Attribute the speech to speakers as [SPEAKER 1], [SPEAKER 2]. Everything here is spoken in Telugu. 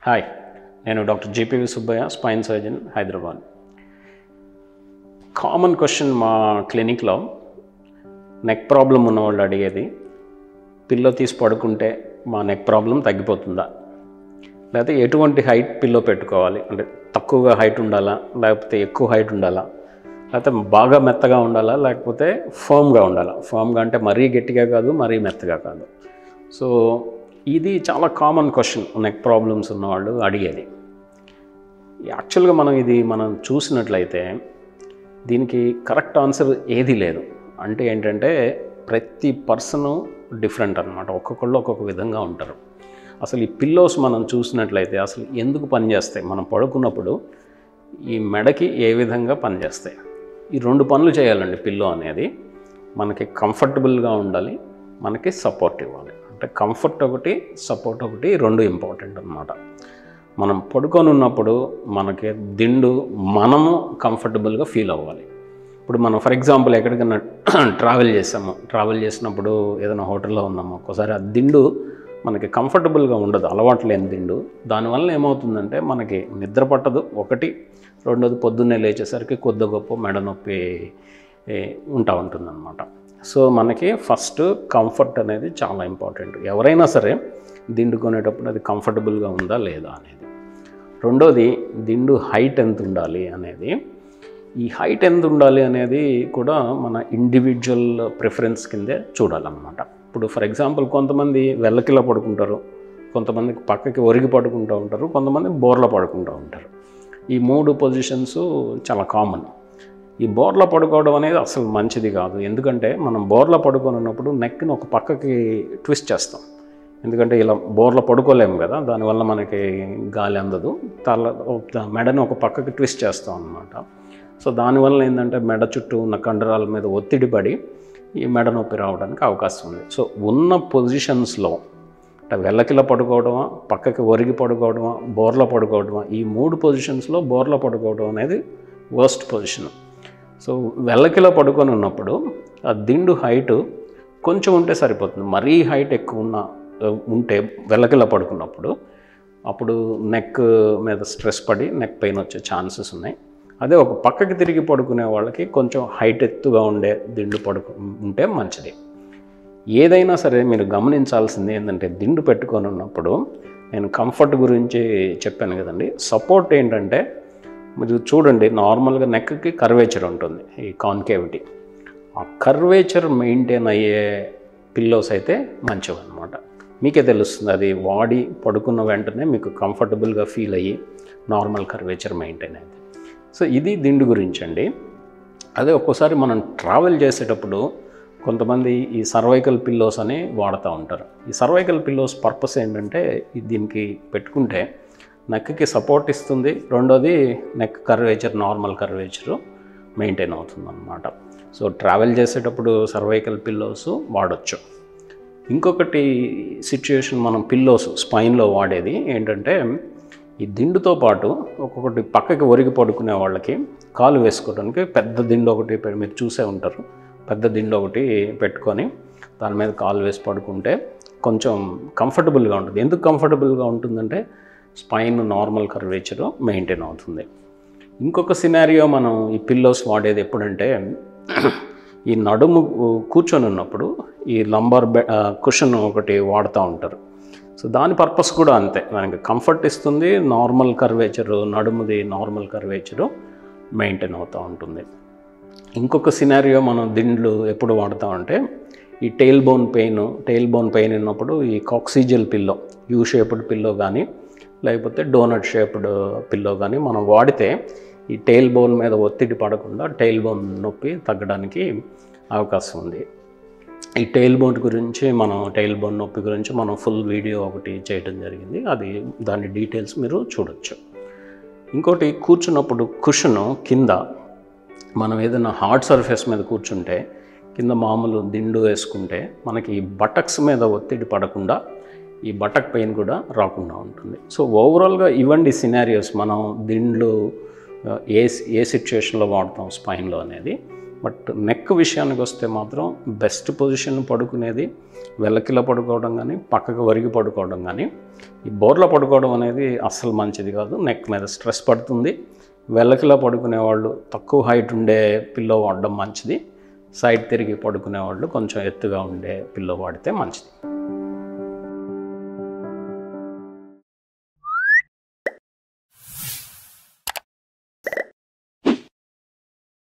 [SPEAKER 1] హాయ్ నేను doctor JPV Subbaiah spine surgeon Hyderabad common question మా క్లినిక్లో నెక్ ప్రాబ్లం ఉన్నవాళ్ళు అడిగేది పిల్లో తీసి పడుకుంటే మా నెక్ ప్రాబ్లం తగ్గిపోతుందా లేకపోతే ఎటువంటి హైట్ పిల్లో పెట్టుకోవాలి అంటే తక్కువగా హైట్ ఉండాలా లేకపోతే ఎక్కువ హైట్ ఉండాలా లేకపోతే బాగా మెత్తగా ఉండాలా లేకపోతే ఫర్మ్గా ఉండాలా ఫర్మ్గా అంటే మరీ గట్టిగా కాదు మరీ మెత్తగా కాదు సో ఇది చాలా కామన్ క్వశ్చన్ నెక్ ప్రాబ్లమ్స్ ఉన్నవాళ్ళు అడిగేది యాక్చువల్గా మనం ఇది మనం చూసినట్లయితే దీనికి కరెక్ట్ ఆన్సర్ ఏది లేదు అంటే ఏంటంటే ప్రతి పర్సను డిఫరెంట్ అనమాట ఒక్కొక్కళ్ళు ఒక్కొక్క విధంగా ఉంటారు అసలు ఈ పిల్లోస్ మనం చూసినట్లయితే అసలు ఎందుకు పనిచేస్తాయి మనం పడుకున్నప్పుడు ఈ మెడకి ఏ విధంగా పనిచేస్తాయి ఈ రెండు పనులు చేయాలండి పిల్లో అనేది మనకి కంఫర్టబుల్గా ఉండాలి మనకి సపోర్ట్ ఇవ్వాలి అంటే కంఫర్ట్ ఒకటి సపోర్ట్ ఒకటి రెండు ఇంపార్టెంట్ అనమాట మనం పడుకొని ఉన్నప్పుడు మనకి దిండు మనము కంఫర్టబుల్గా ఫీల్ అవ్వాలి ఇప్పుడు మనం ఫర్ ఎగ్జాంపుల్ ఎక్కడికైనా ట్రావెల్ చేసాము ట్రావెల్ చేసినప్పుడు ఏదైనా హోటల్లో ఉన్నాము ఒకసారి ఆ దిండు మనకి కంఫర్టబుల్గా ఉండదు అలవాటు లేని దిండు దానివల్ల ఏమవుతుందంటే మనకి నిద్ర పట్టదు ఒకటి రెండోది పొద్దున్నే లేచేసరికి కొద్ది గొప్ప మెడ నొప్పి ఏ, ఉంటా ఉంటుందన్నమాట సో మనకి ఫస్ట్ కంఫర్ట్ అనేది చాలా ఇంపార్టెంట్ ఎవరైనా సరే దిండు కొనేటప్పుడు అది కంఫర్టబుల్గా ఉందా లేదా అనేది రెండోది దిండు హైట్ ఎంత ఉండాలి అనేది ఈ హైట్ ఎంత ఉండాలి అనేది కూడా మన ఇండివిజువల్ ప్రిఫరెన్స్ కిందే చూడాలన్నమాట ఇప్పుడు ఫర్ ఎగ్జాంపుల్ కొంతమంది వెల్లకిలా పడుకుంటారు కొంతమంది పక్కకి ఒరిగి పడుకుంటూ ఉంటారు కొంతమంది బోర్ల పడుకుంటూ ఉంటారు ఈ మూడు పొజిషన్స్ చాలా కామన్ ఈ బోర్ల పడుకోవడం అనేది అసలు మంచిది కాదు ఎందుకంటే మనం బోర్ల పడుకొని ఉన్నప్పుడు నెక్ని ఒక పక్కకి ట్విస్ట్ చేస్తాం ఎందుకంటే ఇలా బోర్ల పడుకోలేము కదా దానివల్ల మనకి గాలి అందదు తల మెడని ఒక పక్కకి ట్విస్ట్ చేస్తాం అనమాట సో దానివల్ల ఏంటంటే మెడ చుట్టూ ఉన్న కండరాల మీద ఒత్తిడి పడి ఈ మెడ నొప్పి రావడానికి అవకాశం ఉంది సో ఉన్న పొజిషన్స్లో అంటే వెల్లకిలా పడుకోవడమా పక్కకి ఒరిగి పడుకోవడమా బోర్ల పడుకోవడమా ఈ మూడు పొజిషన్స్లో బోర్ల పడుకోవడం అనేది వర్స్ట్ పొజిషన్ సో వెల్లకిలా పడుకొని ఉన్నప్పుడు ఆ దిండు హైట్ కొంచెం ఉంటే సరిపోతుంది మరీ హైట్ ఎక్కువ ఉన్న ఉంటే వెల్లకిలా పడుకున్నప్పుడు అప్పుడు నెక్ మీద స్ట్రెస్ పడి నెక్ పెయిన్ వచ్చే ఛాన్సెస్ ఉన్నాయి అదే ఒక పక్కకి తిరిగి పడుకునే వాళ్ళకి కొంచెం హైట్ ఎత్తుగా ఉండే దిండు పడుకు ఉంటే మంచిది ఏదైనా సరే మీరు గమనించాల్సింది ఏంటంటే దిండు పెట్టుకొని ఉన్నప్పుడు నేను కంఫర్ట్ గురించి చెప్పాను కదండి సపోర్ట్ ఏంటంటే మీరు చూడండి నార్మల్గా నెక్కి కర్వేచర్ ఉంటుంది ఈ కాన్కేవిటీ ఆ కర్వేచర్ మెయింటైన్ అయ్యే పిల్లోస్ అయితే మంచివి అనమాట మీకే తెలుస్తుంది అది వాడి పడుకున్న వెంటనే మీకు కంఫర్టబుల్గా ఫీల్ అయ్యి నార్మల్ కర్వేచర్ మెయింటైన్ అయింది సో ఇది దిండు గురించి అండి అదే ఒక్కోసారి మనం ట్రావెల్ చేసేటప్పుడు కొంతమంది ఈ సర్వైకల్ పిల్లోస్ అని వాడుతూ ఉంటారు ఈ సర్వైకల్ పిల్లోస్ పర్పస్ ఏంటంటే ఇది దీనికి పెట్టుకుంటే నెక్కి సపోర్ట్ ఇస్తుంది రెండోది neck curvature normal curvature maintain అవుతుంది అనమాట సో ట్రావెల్ చేసేటప్పుడు సర్వైకల్ పిల్లోస్ వాడచ్చు ఇంకొకటి సిచ్యుయేషన్ మనం పిల్లోస్ స్పైన్లో వాడేది ఏంటంటే ఈ దిండుతో పాటు ఒక్కొక్కటి పక్కకి ఒరిగి పడుకునే వాళ్ళకి కాలు వేసుకోవడానికి పెద్ద దిండు ఒకటి పె- మీరు చూసే ఉంటారు పెద్ద దిండు ఒకటి పెట్టుకొని దాని మీద కాలు వేసి పడుకుంటే కొంచెం కంఫర్టబుల్గా ఉంటుంది ఎందుకు కంఫర్టబుల్గా ఉంటుందంటే స్పైన్ నార్మల్ కర్వేచర్ మెయింటైన్ అవుతుంది ఇంకొక సినారియో మనం ఈ పిల్లోస్ వాడేది ఎప్పుడంటే ఈ నడుము కూర్చొని ఉన్నప్పుడు ఈ లంబర్ బె కుషన్ ఒకటి వాడుతూ ఉంటారు సో దాని పర్పస్ కూడా అంతే మనకి కంఫర్ట్ ఇస్తుంది నార్మల్ కర్వేచరు నడుముది నార్మల్ కర్వేచరు మెయింటైన్ అవుతూ ఉంటుంది ఇంకొక సినారియో మనం దిండ్లు ఎప్పుడు వాడతామంటే ఈ tail bone pain tail bone pain ఉన్నప్పుడు ఈ coccygeal pillow U shaped pillow కానీ లేకపోతే డోనట్ షేప్డ్ పిల్లో కానీ మనం వాడితే ఈ టెయిల్ బోన్ మీద ఒత్తిడి పడకుండా టెయిల్ బోన్ నొప్పి తగ్గడానికి అవకాశం ఉంది ఈ టెయిల్ బోన్ గురించి మనం టెయిల్ బోన్ నొప్పి గురించి మనం ఫుల్ వీడియో ఒకటి చేయడం జరిగింది అది దాని డీటెయిల్స్ మీరు చూడొచ్చు ఇంకోటి కూర్చున్నప్పుడు కుషను కింద మనం ఏదైనా హార్డ్ సర్ఫేస్ మీద కూర్చుంటే కింద మామూలు దిండు వేసుకుంటే మనకి ఈ బటక్స్ మీద ఒత్తిడి పడకుండా ఈ బటక్ పెయిన్ కూడా రాకుండా ఉంటుంది సో ఓవరాల్గా ఇవ్వండి సినారియోస్ మనం దిండ్లు ఆ, ఏ ఏ సిచ్యుయేషన్లో వాడతాం స్పైన్లో అనేది బట్ నెక్ విషయానికి వస్తే మాత్రం బెస్ట్ పొజిషన్ పడుకునేది వెల్లకిలో పడుకోవడం కానీ పక్కకు వరిగి పడుకోవడం కానీ ఈ బోర్లో పడుకోవడం అనేది అస్సలు మంచిది కాదు నెక్ మీద స్ట్రెస్ పడుతుంది వెల్లకిలో పడుకునే వాళ్ళు తక్కువ హైట్ ఉండే పిల్లో వాడడం మంచిది సైడ్ తిరిగి పడుకునే వాళ్ళు కొంచెం ఎత్తుగా ఉండే పిల్లో వాడితే మంచిది